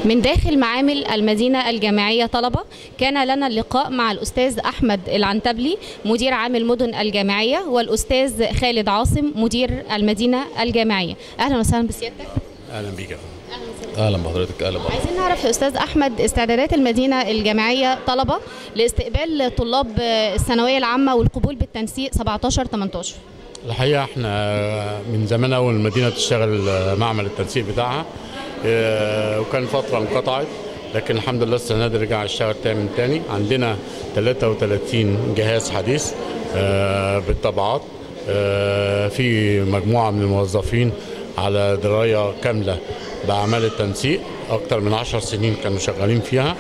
من داخل معامل المدينة الجامعية طلبة كان لنا اللقاء مع الأستاذ أحمد العنتبلي مدير عام المدن الجامعية والأستاذ خالد عاصم مدير المدينة الجامعية أهلا وسهلا بسيادتك اهلا بيك يا فندم. أهلا وسهلا اهلا بحضرتك اهلا بحضرتك عايزين نعرف يا أستاذ أحمد استعدادات المدينة الجامعية طلبة لاستقبال طلاب الثانوية العامة والقبول بالتنسيق 17 18 الحقيقه احنا من زمان اول المدينه تشتغل معمل التنسيق بتاعها آه، وكان فتره انقطعت لكن الحمد لله السنه دي رجع يشتغل تاني من تاني عندنا 33 جهاز حديث آه، بالطبعات آه، في مجموعه من الموظفين على درايه كامله باعمال التنسيق اكتر من 10 سنين كانوا شغالين فيها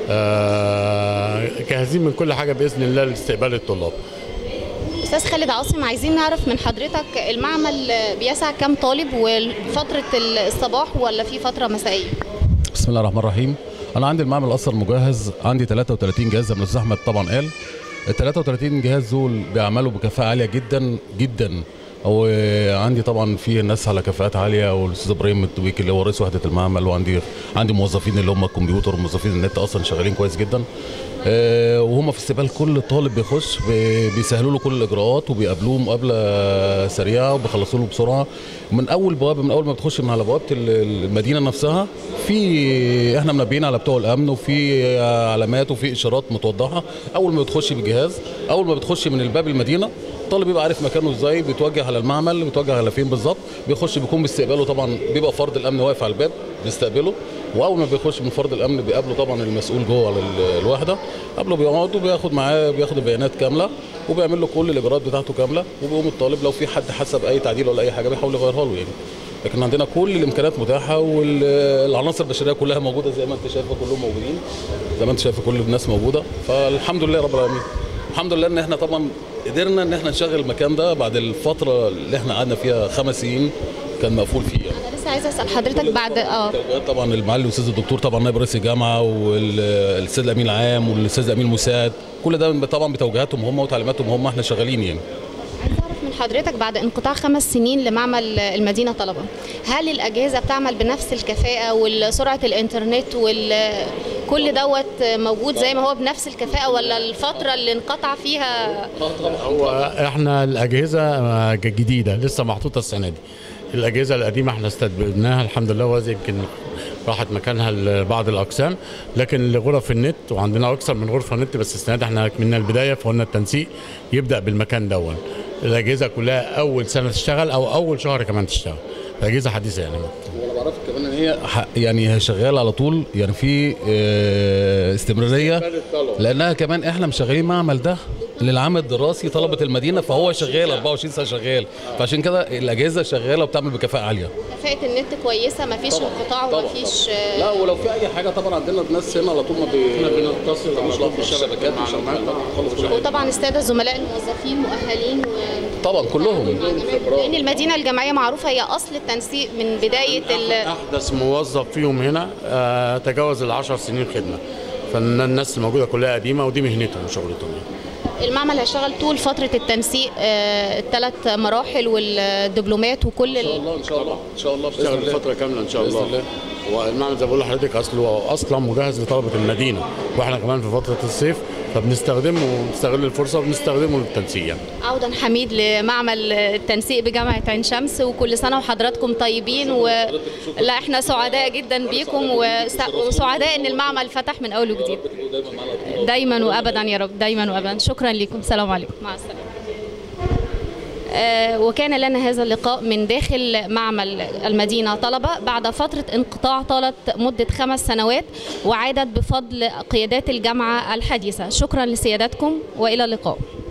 آه، جاهزين من كل حاجه باذن الله لاستقبال الطلاب أستاذ خالد عاصم عايزين نعرف من حضرتك المعمل بيسع كم طالب وفترة الصباح ولا في فترة مسائية؟ بسم الله الرحمن الرحيم انا عندي المعمل اصلا مجهز عندي 33 جهاز زي ما الاستاذ احمد طبعا قال ال 33 جهاز دول بيعملوا بكفاءه عاليه جدا جدا وعندي طبعا في ناس على كفاءات عاليه والاستاذ ابراهيم التويك اللي هو رئيس وحده المعمل وعندي عندي موظفين اللي هم الكمبيوتر وموظفين النت اصلا شغالين كويس جدا آه، وهم في استقبال كل طالب بيخش بي- بيسهلوا له كل الاجراءات وبيقابلوه مقابله سريعه وبيخلصوا له بسرعه من اول بوابه من اول ما بتخش من على بوابه ال- المدينه نفسها في احنا منبهين على بتوع الامن وفي علامات وفي اشارات متوضحه اول ما بتخش بالجهاز اول ما بتخش من الباب المدينه الطالب بيبقى عارف مكانه ازاي بيتوجه على المعمل بيتوجه على فين بالظبط بيخش بيكون باستقباله طبعا بيبقى فرد الامن واقف على الباب بيستقبله واول ما بيخش من فرد الامن بيقابله طبعا المسؤول جوه على ال- الوحده قبله بيقعد وبياخد معاه بياخد البيانات كامله وبيعمل له كل الاجراءات بتاعته كامله وبيقوم الطالب لو في حد حسب اي تعديل ولا اي حاجه بيحاول يغيرها له يعني لكن عندنا كل الامكانيات متاحه والعناصر البشريه كلها موجوده زي ما انت شايفه كلهم موجودين زي ما انت شايفه كل الناس موجوده فالحمد لله رب العالمين الحمد لله ان احنا طبعا قدرنا ان احنا نشغل المكان ده بعد الفتره اللي احنا قعدنا فيها خمس سنين كان مقفول فيه يعني. أنا لسه عايزة أسأل حضرتك بعد اه توجيهات طبعا المعالي الاستاذ الدكتور طبعا نائب رئيس الجامعه والاستاذ الامين العام والاستاذ الامين المساعد كل ده طبعا بتوجيهاتهم هم وتعليماتهم هم احنا شغالين يعني عايز أعرف من حضرتك بعد انقطاع خمس سنين لمعمل المدينة طلبة هل الأجهزة بتعمل بنفس الكفاءة وسرعة الإنترنت وكل دوت موجود زي ما هو بنفس الكفاءة ولا الفترة اللي انقطع فيها هو احنا الاجهزه آه، جديده لسه محطوطه السنه دي الاجهزه القديمه احنا استقبلناها الحمد لله وزي يمكن راحت مكانها لبعض الاقسام لكن لغرف النت وعندنا اكثر من غرفه نت بس السنه دي احنا من البدايه فقلنا التنسيق يبدا بالمكان دون الاجهزه كلها اول سنه تشتغل او اول شهر كمان تشتغل اجهزه حديثه يعني وانا بعرفك كمان ان هي ح- يعني هي شغاله على طول يعني في آه، استمراريه لانها كمان احنا مشغلين معمل ده للعام الدراسي طلبه المدينه فهو شغال 24 ساعه شغال فعشان كده الاجهزه شغاله وبتعمل بكفاءه عاليه كفاءة النت كويسة مفيش انقطاع ومفيش لا ولو في اي حاجه طبعا عندنا ناس هنا على طول ما بي... احنا بنتصل على طول بالشبكات وطبعا السادة الزملاء الموظفين مؤهلين و... طبعا كلهم لأن المدينة الجامعية معروفة هي أصل التنسيق من بداية ال... احدث موظف فيهم هنا آه، تجاوز العشر سنين خدمه فالناس الموجوده كلها قديمه ودي مهنتهم وشغلتهم المعمل هيشتغل طول فترة التنسيق آه، الثلاث مراحل والدبلومات وكل ان شاء ال... الله ان شاء الله ان شاء الله باذن اشتغل الله فتره كامله ان شاء بإذن الله الله. والمعمل زي ما بقول لحضرتك اصله اصلا مجهز لطلبه المدينه واحنا كمان في فتره الصيف فبنستخدمه وبنستغل الفرصه وبنستخدمه للتنسيق يعني. عودا حميد لمعمل التنسيق بجامعة عين شمس وكل سنة وحضراتكم طيبين و... لا احنا سعداء جدا بيكم وس- وسعداء ان المعمل فتح من اول وجديد دايما وابدا يا رب دايما وابدا شكرا لكم السلام عليكم مع السلامة آه، وكان لنا هذا اللقاء من داخل معمل المدينة طلبة بعد فترة انقطاع طالت مدة خمس سنوات وعادت بفضل قيادات الجامعة الحديثة شكرا لسيادتكم وإلى اللقاء